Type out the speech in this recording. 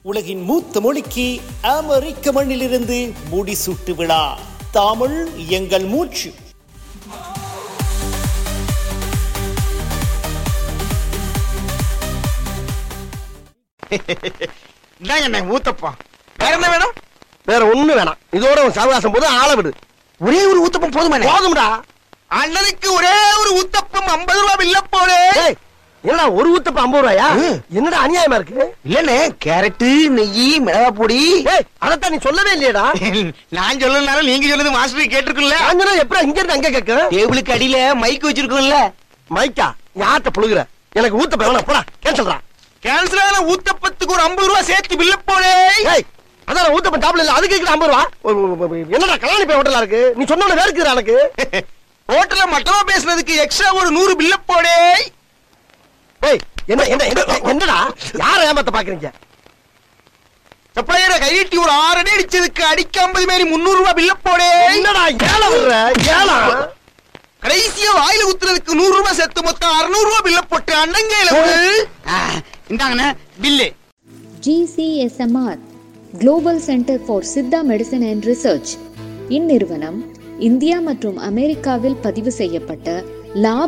உலகின் மூத்த மொழிக்கு அமெரிக்க மண்ணிலிருந்து முடிசூட்டு விழா தமிழ் எங்கள் மூச்சு இந்தாங்க அண்ணே, ஊத்தப்பம் வேற என்ன வேணும் வேற ஒண்ணு வேணாம் இதோட உன் சாவகாசம் போது ஆள விடு ஒரே ஒரு ஊத்தப்பம் போதுமா போதும்டா அண்ணனுக்கு ஒரே ஒரு ஊத்தப்பம் ஐம்பது ரூபாய் பில்ல போடு ஏய், என்னடா ஒரு ஊத்தப்ப ஐம்பது ரூபாயா என்னடா அநியாயமா இருக்கு இல்லண்ணே கேரட்டு நெய் மிளகா பொடி ஏய் அதத்தான் நீ சொல்லவே இல்லையடா நான் சொல்லனாலும் நீங்க சொன்னது மாஸ்டர் கேட்டிருக்குல்ல அஞ்சனா எப்படா இங்க இருந்து அங்க கேட்க டேபிளுக்கு அடியில மைக் வச்சிருக்கோம்ல மைக்கா யார்கிட்ட புழுகுற எனக்கு ஊத்தப்ப வேணாம் போடா கேன்சல்டா கேன்சல் ஆன ஊத்தப்பத்துக்கு ஒரு ஐம்பது ரூபாய் சேர்த்து பில்ல போடு ஏய் அதான் ஊத்தப்ப டாப்ல இல்ல அதுக்கு இருக்கிற ஐம்பது ரூபா ஒ- ஒ- ஒ- என்னடா கல்யாணி போய் ஹோட்டலா இருக்கு நீ சொன்ன வேற இருக்குடா எனக்கு ஹோட்டல்ல மட்டமா பேசுனதுக்கு எக்ஸ்ட்ரா ஒரு நூறு பில்ல போடு ஏய் என்ன என்ன என்ன- என்னடா யார ஏமாத்த பாக்குறீங்க சப்ளையரை கையிட்டி ஒரு ஆறு அடி அடிச்சதுக்கு அடிக்க ஐம்பது மாரி முந்நூறு ரூபாய் பில்ல போடு என்னடா ஏழை விடுற ஏழா கடைசியா வாயில குத்துறதுக்கு நூறு ரூபாய் சேர்த்து மொத்தம் அறுநூறு ரூபாய் பில்ல போட்டு அண்ணங்கையில இந்தாங்கண்ணே bill GCSMR global centre for siddha medicine and research இந்நிறுவனம் இந்தியா மற்றும் அமெரிக்காவில் பதிவு செய்யப்பட்ட லாப